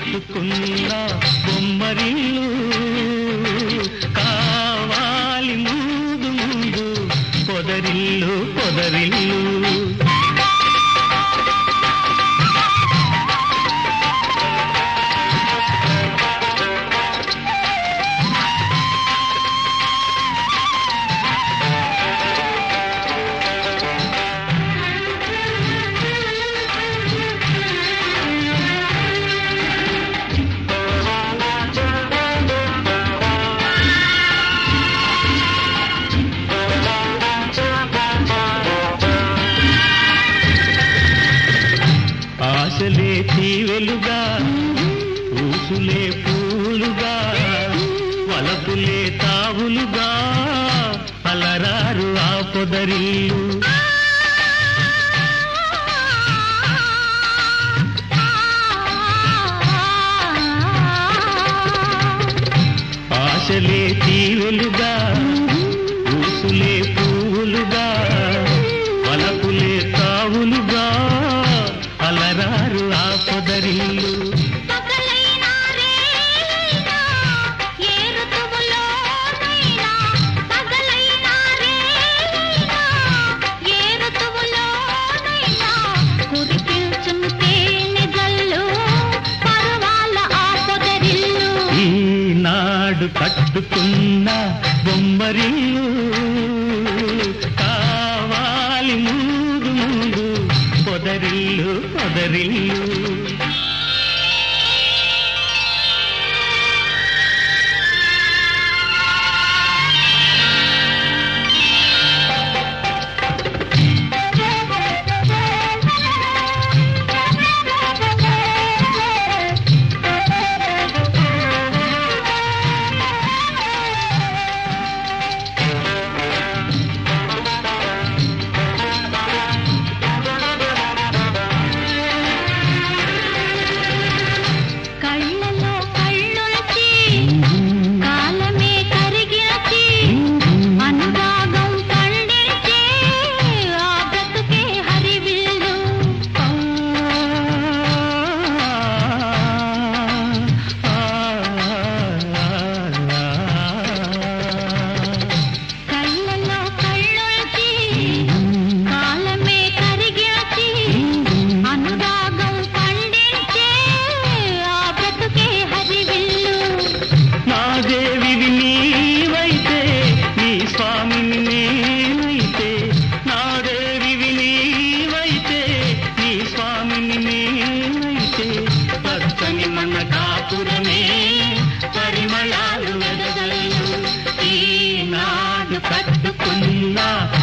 కట్టుకున్న బొమ్మరిల్లు కావాలి ముందు ముందు పొదరిల్లు పొదరిల్లు ఆశలే తీవెలుగా ఊసులే పూలుగా వలపులే తావులుగా అలరారు ఆ పొదరిల్లు ఆశలే తీవెలుగా ఊసులే పువ్వులుగా వలపులే తావులుగా అలరారు ఆ పొదరిల్లు పగలైనా రేయినా ఏ ఋతువులోనైనా పగలైనా రేయినా ఏ ఋతువులోనైనా కురిపించును తేనె జల్లు పర్వాల ఆ పొదరిల్లు ఈనాడు కట్టుకున్న బొమ్మరిల్లు కావాలి ముందు ముందు పొదరిల్లు పొదరిల్లు కళ్ళలో కళ్ళులచి కాలమే కరిగినచి అనురాగం పండించే ఆ బ్రతుకే హరివిల్లు కళ్ళలో కళ్ళులచి కాలమే కరిగినచి అనురాగం పండించే ఆ బ్రతుకే హరివిల్లు నా దేవివి నీవైతే నీ స్వామిని నేనైతే నా దేవివి నీవైతే నీ స్వామిని నేనైతే పచ్చని మన కాపురమే పరిమళాలు వెదజల్లు ఈనాడు కట్టుకున్న